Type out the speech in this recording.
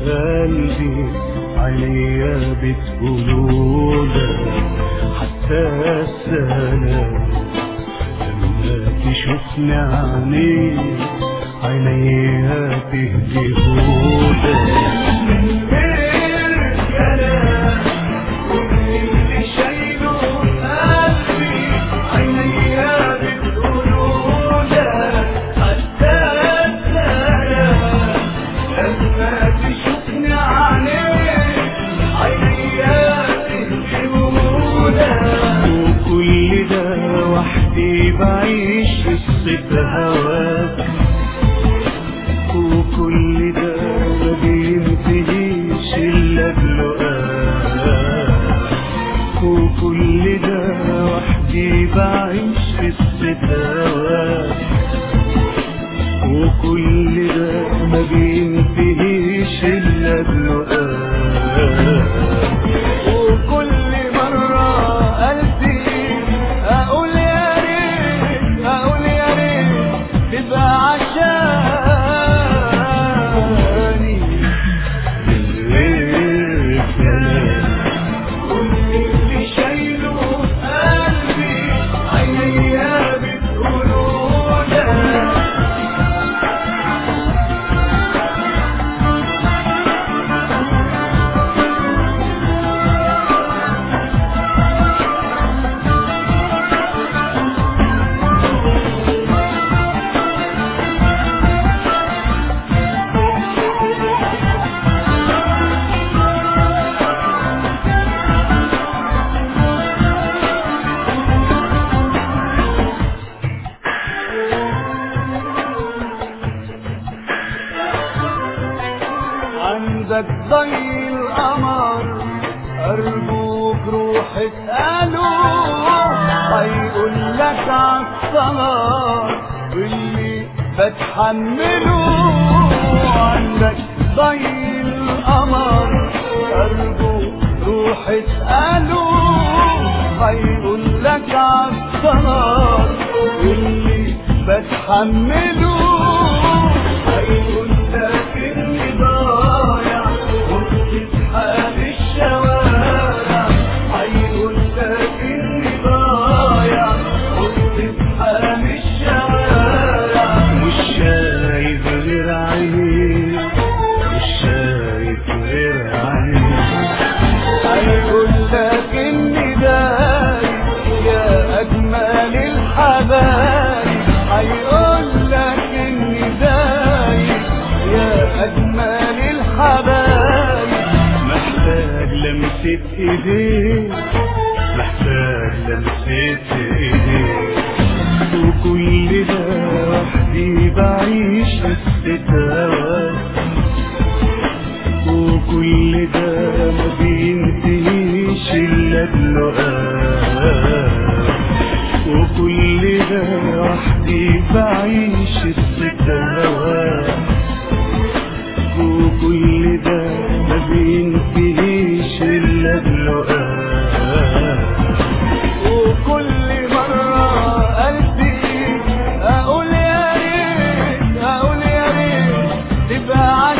قلبي عينيا بتقولولا حتى السلام لما تشوفني عينيك عينيا تهديهولا من غير كلام واللي شايله قلبي عينيا بتقولولا حتى السلام لما تشوفني عليك عينيا تهديهولا وكل ده وحدي بعيش قصة هواك وكل ده ما بينتهيش الا بلقاك وكل ده وحدي بعيش قصة هواك وكل ده ما بينتهيش الا بلقاك وكل مرة قلبي اقول يا ريت اقول يا ريت تبقى عشاني من غير كلام كل اللي شايله قلبي عينيا بتقولوا ده عندك ضي القمر أرجوك روح اسأله هيقول لك عالصلاة اللي بتحمله عندك ضي القمر أرجوك روح اسأله هيقول لك عالصلاة اللي بتحمله هيقول لك اني ضايع وبتسحب الشوارع هيقول لك اني ضايع وبتسحب الشوارع مش شايف غير عينيك مش شايف غير عينيك هيقول لك اني دايب يا اجمل الحبايب هيقول لك اني دايب يا اجمل الحبايب محتاج لمسة ايديك محتاج لمسة ايديك وكل ده وحدي بعيش قصة هواك وكل ده ما بينتهيش الا بلقاك وكل ده وحدي بعيش قصة هواك وكل ده ما بينتهيش الا بلقاك وكل مرة قلبي اقول يا ريت اقول يا ريت تبقى